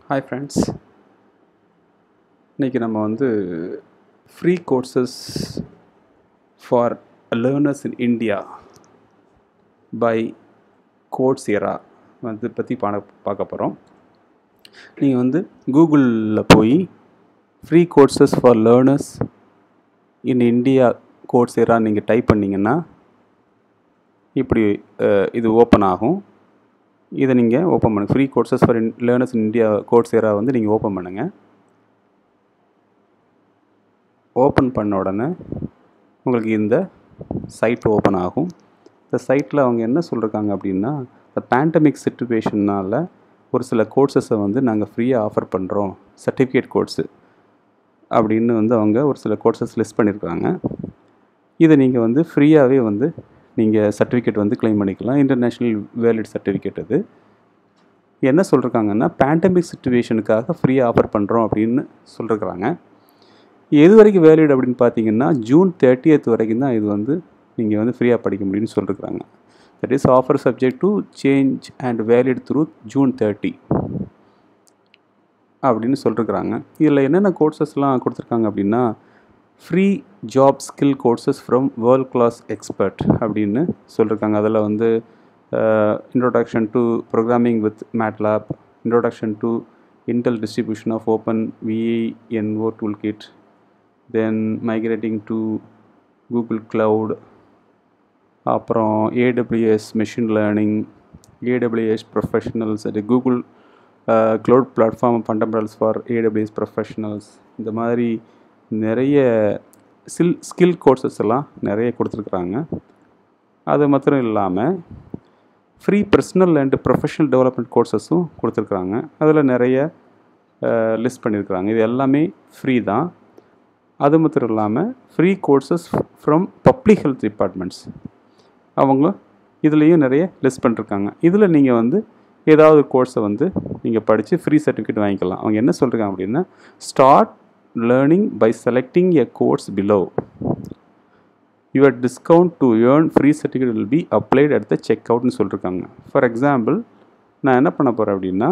hi friends இன்றைக்கி நம்ம வந்து free courses for learners in India by Coursera வந்து பற்றி பாட பார்க்க போகிறோம் நீங்கள் வந்து கூகுளில் போய் free courses for learners in India Coursera நீங்கள் டைப் பண்ணிங்கன்னா இப்படி அஹ், இது ஓப்பன் ஆகும் இதை நீங்கள் ஓப்பன் பண்ணுங்கள் free courses for learners in India Coursera வந்து நீங்கள் ஓப்பன் பண்ணுங்கள் ஓப்பன் பண்ண உடனே உங்களுக்கு இந்த சைட் ஓப்பன் ஆகும் இந்த சைட்டில் அவங்க என்ன சொல்லியிருக்காங்க அப்படின்னா இந்த பேண்டமிக் சுச்சுவேஷனால் ஒரு சில கோர்சஸை வந்து நாங்கள் ஃப்ரீயாக ஆஃபர் பண்ணுறோம் சர்டிஃபிகேட் கோர்ஸு அப்படின்னு வந்து அவங்க ஒரு சில கோர்சஸ் லிஸ்ட் பண்ணியிருக்காங்க இதை நீங்கள் வந்து ஃப்ரீயாகவே வந்து நீங்கள் சர்டிஃபிகேட் வந்து க்ளைம் பண்ணிக்கலாம் இன்டர்நேஷ்னல் வேலிட் சர்டிஃபிகேட் அது என்ன சொல்லிருக்காங்கன்னா பேண்டமிக் சுச்சுவேஷனுக்காக ஃப்ரீயாக ஆஃபர் பண்ணுறோம் அப்படின்னு சொல்லிருக்கிறாங்க எது வரைக்கும் வேலிட் அப்படின்னு பார்த்தீங்கன்னா ஜூன் தேர்ட்டியத் வரைக்கும் தான் இது வந்து நீங்கள் வந்து ஃப்ரீயாக படிக்க முடியும்னு சொல்லிருக்கிறாங்க that is offer subject to change and valid through June thirty அப்படின்னு சொல்லிருக்கிறாங்க இதில் என்னென்ன கோர்சஸ்லாம் கொடுத்துருக்காங்க அப்படின்னா free job skill courses from world class expert அப்படின்னு சொல்லியிருக்காங்க அதில் வந்து introduction to programming with MATLAB introduction to Intel distribution of OpenVINO toolkit then migrating to Google cloud அப்புறம் AWS machine learning AWS professionals அது Google cloud platform fundamentals for AWS professionals இந்த மாதிரி நிறைய skill skill courses எல்லாம் நிறைய கொடுத்துருக்குறாங்க அது மாத்திரம் இல்லாமல் free personal and professional development கோர்சஸும் கொடுத்துருக்குறாங்க அதில் நிறைய லிஸ்ட் பண்ணியிருக்கிறாங்க இது எல்லாமே ஃப்ரீ தான் அது மாத்திரம் இல்லாமல் free courses from public health departments அவங்க இதுலேயும் நிறைய லிஸ்ட் பண்ணிருக்காங்க இதில் நீங்கள் வந்து ஏதாவது கோர்ஸை வந்து நீங்கள் படித்து ஃப்ரீ சர்டிஃபிகேட் வாங்கிக்கலாம் அவங்க என்ன சொல்கிறாங்க அப்படின்னா start learning by selecting a course below your discount to earn free certificate will be applied at the check அவுட்னு சொல்லியிருக்காங்க ஃபார் எக்ஸாம்பிள் நான் என்ன பண்ண போகிறேன் அப்படின்னா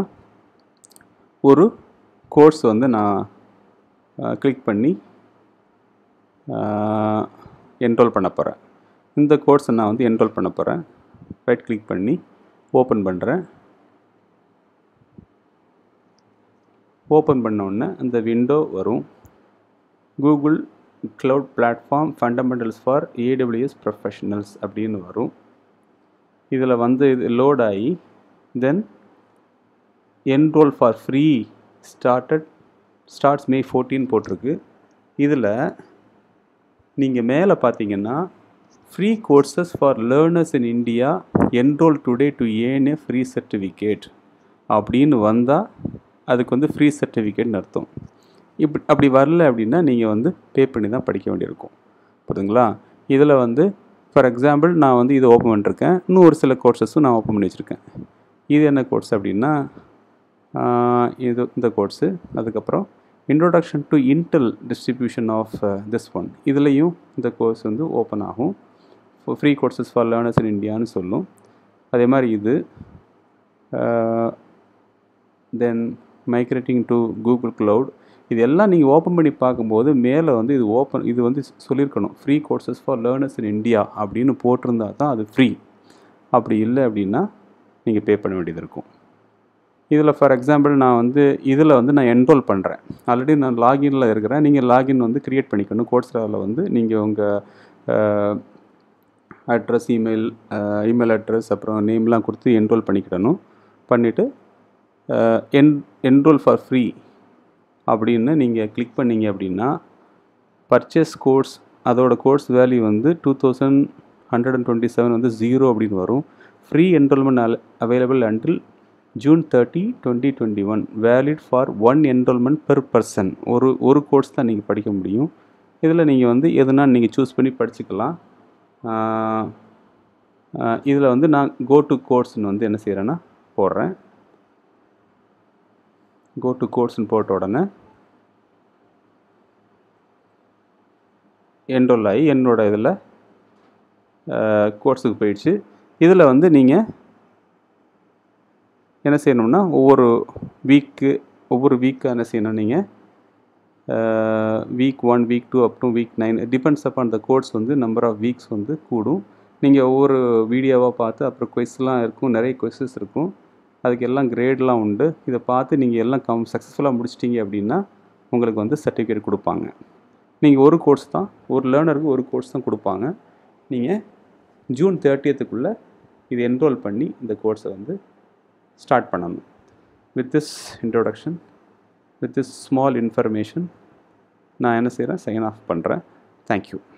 ஒரு கோர்ஸ் வந்து நான் கிளிக் பண்ணி என்ரோல் பண்ண போகிறேன் இந்த கோர்ஸை நான் வந்து என்ரோல் பண்ண போகிறேன் ரைட் கிளிக் பண்ணி ஓப்பன் பண்ணுறேன் ஓப்பன் பண்ண உடனே அந்த விண்டோ வரும் Google cloud platform fundamentals for AWS professionals அப்படின்னு வரும் இதில் வந்து இது லோட் ஆகி then enrol for free started starts May fourteen போட்டிருக்கு இதில் நீங்கள் மேலே பார்த்தீங்கன்னா free courses for learners in India enrol today to earn a free certificate அப்படின்னு வந்தால் அதுக்கு வந்து ஃப்ரீ சர்டிஃபிகேட்னு அர்த்தம் இப்படி அப்படி வரல அப்படின்னா நீங்கள் வந்து பே பண்ணி தான் படிக்க வேண்டியிருக்கும் புரியுதுங்களா இதில் வந்து ஃபார் எக்ஸாம்பிள் நான் வந்து இதை ஓப்பன் பண்ணிருக்கேன் இன்னும் ஒரு சில கோர்சஸும் நான் ஓப்பன் பண்ணி வச்சுருக்கேன் இது என்ன கோர்ஸ் அப்படின்னா ஆஹ், இது இந்த கோர்ஸு அதுக்கப்புறம் introduction to Intel distribution of this one இதுலேயும் இந்த கோர்ஸ் வந்து ஓப்பன் ஆகும் free courses for learners in இந்தியான்னு சொல்லும் அதே மாதிரி இது then migrating to Google cloud இது எல்லாம் நீங்கள் ஓப்பன் பண்ணி பார்க்கும்போது மேலே வந்து இது ஓப்பன் இது வந்து சொல்லியிருக்கணும் free courses for learners in India அப்படின்னு போட்டிருந்தா தான் அது ஃப்ரீ அப்படி இல்லை அப்படின்னா நீங்கள் பே பண்ண வேண்டியது இருக்கும் இதில் ஃபார் எக்ஸாம்பிள் நான் வந்து இதில் வந்து நான் என்ரோல் பண்ணுறேன் ஆல்ரெடி நான் லாகின்ல இருக்கிறேன் நீங்கள் லாகின் வந்து க்ரியேட் பண்ணிக்கணும் கோர்ஸ்ராவில் வந்து நீங்கள் உங்கள் அட்ரஸ் இமெயில் இமெயில் அட்ரஸ் அப்புறம் நேம்லாம் கொடுத்து என்ரோல் பண்ணிக்கிடணும் பண்ணிவிட்டு என் என்ரோல் ஃபார் ஃப்ரீ அப்படின்னு நீங்கள் கிளிக் பண்ணீங்க அப்படின்னா பர்ச்சேஸ் கோர்ஸ் அதோட கோர்ஸ் வேல்யூ வந்து two thousand hundred and twenty seven வந்து ஜீரோ அப்படின்னு வரும் free enrolment available until June thirty twenty twenty one valid for one enrolment per person ஒரு ஒரு கோர்ஸ் தான் நீங்கள் படிக்க முடியும் இதில் நீங்கள் வந்து எதுனா நீங்கள் சூஸ் பண்ணி படிச்சுக்கலாம் இதில் வந்து நான் கோ டு கோர்ஸ்னு வந்து என்ன செய்கிறேன்னா போடுறேன் கோ டு கோர்ஸ்னு போட்ட உடனே என்ரோல் ஆகி என்னோட இதில் கோர்ஸுக்கு போயிடுச்சு இதில் வந்து நீங்கள் என்ன செய்யணும்னா ஒவ்வொரு வீக்கு ஒவ்வொரு வீக்காக என்ன செய்யணும் நீங்கள் வீக் ஒன் வீக் டூ அப்புறம் week nine depends upon the course வந்து நம்பர் ஆஃப் வீக்ஸ் வந்து கூடும் நீங்கள் ஒவ்வொரு வீடியோவாக பார்த்து அப்புறம் கொஸ்லாம் இருக்கும் நிறைய கொஸ்டின்ஸ் இருக்கும் அதுக்கு எல்லாம் கிரேட்லாம் உண்டு இதை பார்த்து நீங்கள் எல்லாம் கம் சக்ஸஸ்ஃபுல்லாக முடிச்சிட்டிங்க அப்படின்னா உங்களுக்கு வந்து சர்டிஃபிகேட் கொடுப்பாங்க நீங்கள் ஒரு கோர்ஸ் தான் ஒரு லேர்னருக்கு ஒரு கோர்ஸ் தான் கொடுப்பாங்க நீங்கள் ஜூன் தேர்ட்டியத்துக்குள்ளே இது என்ரோல் பண்ணி இந்த கோர்ஸை வந்து ஸ்டார்ட் பண்ணணும் with this introduction with this small information நான் என்ன செய்கிறேன் சைன் ஆஃப் பண்ணுறேன் தேங்க்யூ